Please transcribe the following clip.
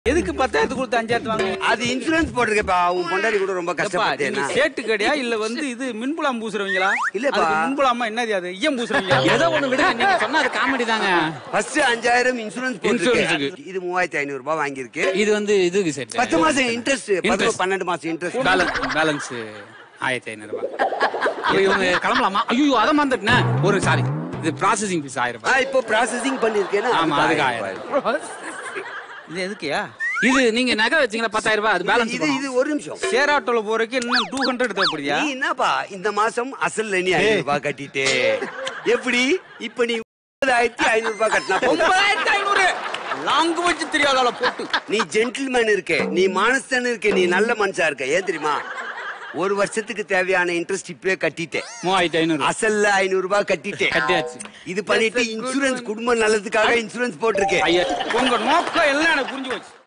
எதுக்கு பத்தாயிரத்து கொடுத்து அஞ்சாயிரத்து வாங்க அது இன்சூரன்ஸ் போட்டிருக்கப்பா உன் பொண்டாடி கூட ரொம்ப கஷ்டப்பட்டேன்னா சேட்டு கடையா இல்ல வந்து இது மின்புலாம் பூசுறவங்களா இல்லப்பா. அதுக்கு மின்புலாமா என்னது அது ஈயம் பூசுறவங்களா ஏதோ ஒண்ணு விடுங்க நீங்க சொன்னா அது காமெடி தாங்க ஃபர்ஸ்ட் அஞ்சாயிரம் இன்சூரன்ஸ் Insurance போட்டிருக்கு இது மூவாயிரத்தி ஐநூறு ரூபாய் வாங்கியிருக்கு இது வந்து இதுக்கு செட் பத்து மாசம் இன்ட்ரெஸ்ட் Interest. பன்னெண்டு மாசம் இன்ட்ரெஸ்ட் பேலன்ஸ் பேலன்ஸ் ஆயிரத்தி ஐநூறு ரூபாய் அப்ப இவங்க கிளம்பலாமா ஐயோ அதை மறந்துட்டேன் ஒரு சாரி இது ப்ராசஸிங் ஃபீஸ் ஆயிரம் ரூபாய் இப்போ ப்ராசஸிங் பண்ணிருக்கேன்னா ஆமா, அதுக்கு ஆயிரம் ஆயிரம். ரூபாய். இது எதுக்குயா இது நீங்க நகை வச்சீங்களா பத்தாயிரம் ரூபாய் அது பேலன்ஸ் இது இது ஒரு நிமிஷம் ஷேர் ஆட்டோல போறதுக்கு இன்னும் டூ ஹண்ட்ரட் தேவைப்படுதியா நீ என்னப்பா இந்த மாசம் அசல் நீ ஐநூறு ரூபாய் கட்டிட்டே எப்படி இப்ப நீ ஒன்பதாயிரத்தி ஐநூறு ரூபாய் கட்டினா போதும். ஒன்பதாயிரத்தி ஐநூறு லாங்குவேஜ் தெரியாதால போட்டு நீ ஜென்டில்மேன் இருக்க நீ மானஸ்தன் இருக்க நீ நல்ல மனுஷா இருக்க ஏன் தெரியுமா ஒரு வருஷத்துக்கு தேவையான இன்ட்ரெஸ்ட் இப்பவே கட்டிட்டேன் மூவாயிரத்தி ஐநூறு அசல்ல ஐநூறு ரூபாய் கட்டிட்டேன் கட்டியாச்சு இது பண்ணிட்டு இன்சூரன்ஸ் குடும்ப நல்லதுக்காக இன்சூரன்ஸ் போட்டிருக்கேன் ஐயா உங்க நோக்கம் எல்லாம் எனக்கு புரிஞ்சு போச்சு